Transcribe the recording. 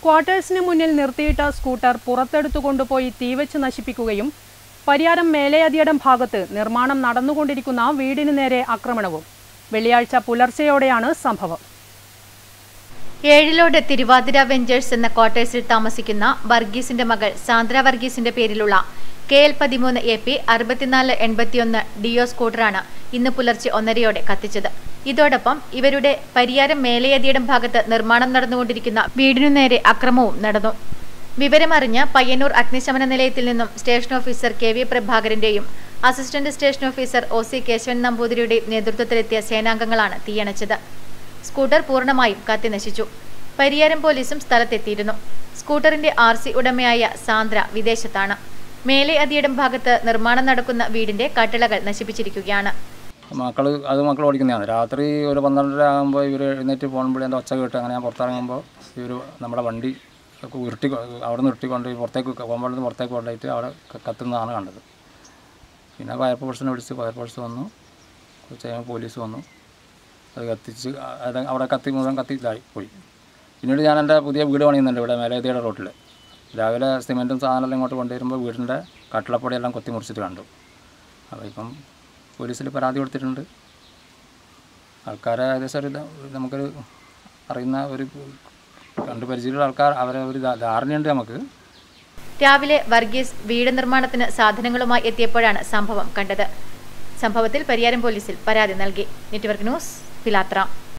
ക്വാർട്ടേഴ്സിന് മുന്നിൽ നിർത്തിയിട്ട സ്കൂട്ടർ പുറത്തെടുത്തു കൊണ്ടുപോയി തീവച്ച് നശിപ്പിക്കുകയും പരിയാരം മേലയതിയടം ഭാഗത്ത് നിർമ്മാണം നടന്നുകൊണ്ടിരിക്കുന്ന വീടിന് നേരെ ആക്രമണവും വെള്ളിയാഴ്ച പുലർച്ചെയോടെയാണ് സംഭവം ഏഴിലോട് തിരുവാതിര വെഞ്ചേഴ്സ് എന്ന ക്വാർട്ടേഴ്സിൽ താമസിക്കുന്ന വർഗീസിന്റെ മകൾ സാന്ദ്ര വർഗീസിന്റെ പേരിലുള്ള കെ എൽ പതിമൂന്ന് എ പി അറുപത്തിനാല് എൺപത്തിയൊന്ന് ഡിയോ സ്കൂട്ടറാണ് ഇന്ന് പുലർച്ചെ ഒന്നരയോടെ കത്തിച്ചത് ഇതോടൊപ്പം ഇവരുടെ പരിയാരം മേലയതിയിടം ഭാഗത്ത് നിർമ്മാണം നടന്നുകൊണ്ടിരിക്കുന്ന വീടിനു നേരെ അക്രമവും നടന്നു വിവരമറിഞ്ഞ് പയ്യന്നൂർ അഗ്നിശമന നിലയത്തിൽ നിന്നും സ്റ്റേഷൻ ഓഫീസർ കെ വി പ്രഭാകരന്റെയും assistant station officer O C Keshavan നമ്പൂതിരിയുടെയും നേതൃത്വത്തിലെത്തിയ സേനാംഗങ്ങളാണ് തീയണച്ചത് സ്കൂട്ടർ പൂർണ്ണമായും കത്തിനശിച്ചു പരിയാരം പോലീസും സ്ഥലത്തെത്തിയിരുന്നു സ്കൂട്ടറിന്റെ ആർ സി ഉടമയായ സാന്ദ്ര വിദേശത്താണ് മേലെ അതിയിടം ഭാഗത്ത് നിർമ്മാണം നടക്കുന്ന വീടിന്റെ കട്ടിളകൾ നശിപ്പിച്ചിരിക്കുകയാണ് മക്കൾ അത് മക്കൾ ഓടിക്കുന്നതാണ് രാത്രി ഒരു പന്ത്രണ്ടര ആകുമ്പോൾ ഇവർ എഴുന്നേറ്റ് പോകുമ്പോൾ എൻ്റെ ഒച്ച കേട്ട് അങ്ങനെ ഞാൻ പുറത്തിറങ്ങുമ്പോൾ ഇവർ നമ്മുടെ വണ്ടി ഒക്കെ ഉരുട്ടി കൊ- അവിടെ നിന്ന് ഉരുട്ടിക്കൊണ്ട് പുറത്തേക്ക് പോകുമ്പോൾ നിന്ന് പുറത്തേക്ക് കൊണ്ടുപോയിട്ട് അവിടെ ക- കത്തുന്നതാണ് കണ്ടത് പിന്നെ ഫയർഫോഴ്സിനെ വിളിച്ച് ഫയർഫോഴ്സ് വന്നു കുറച്ച് കഴിയുമ്പോൾ പോലീസ് വന്നു അത് കത്തിച്ച് അ- അത് അവിടെ കത്തി മുഴുവൻ കത്തി ഇതായി പോയി പിന്നീട് ഞാൻ എൻ്റെ പുതിയ വീട് പണിയുന്നുണ്ട് ഇവിടെ മേലേതിയുടെ റോട്ടിൽ രാവിലെ സിമെൻറ്റും സാധനമെല്ലാം ഇങ്ങോട്ട് കൊണ്ടുവരുമ്പോൾ വീടിൻ്റെ കട്ടിളപ്പൊടിയെല്ലാം കൊത്തി മുറിച്ചിട്ട് കണ്ടു അപ്പോൾ ഇപ്പം പോലീസിൽ പരാതി കൊടുത്തിട്ടുണ്ട് ആൾക്കാരെ ഏകദേശം ഒരു ഇത് നമുക്കൊരു അറിയുന്ന ഒരു കണ്ടു പരിചയമുള്ള ആൾക്കാർ അവരെ ഒരു ധാ- ധാരണയുണ്ട് നമുക്ക് രാവിലെ വർഗീസ് വീട് നിർമ്മാണത്തിന് സാധനങ്ങളുമായി എത്തിയപ്പോഴാണ് സംഭവം കണ്ടത് സംഭവത്തിൽ പരിയാരം പോലീസിൽ പരാതി നൽകി നെറ്റ്വർക്ക് ന്യൂസ് പിലാത്ര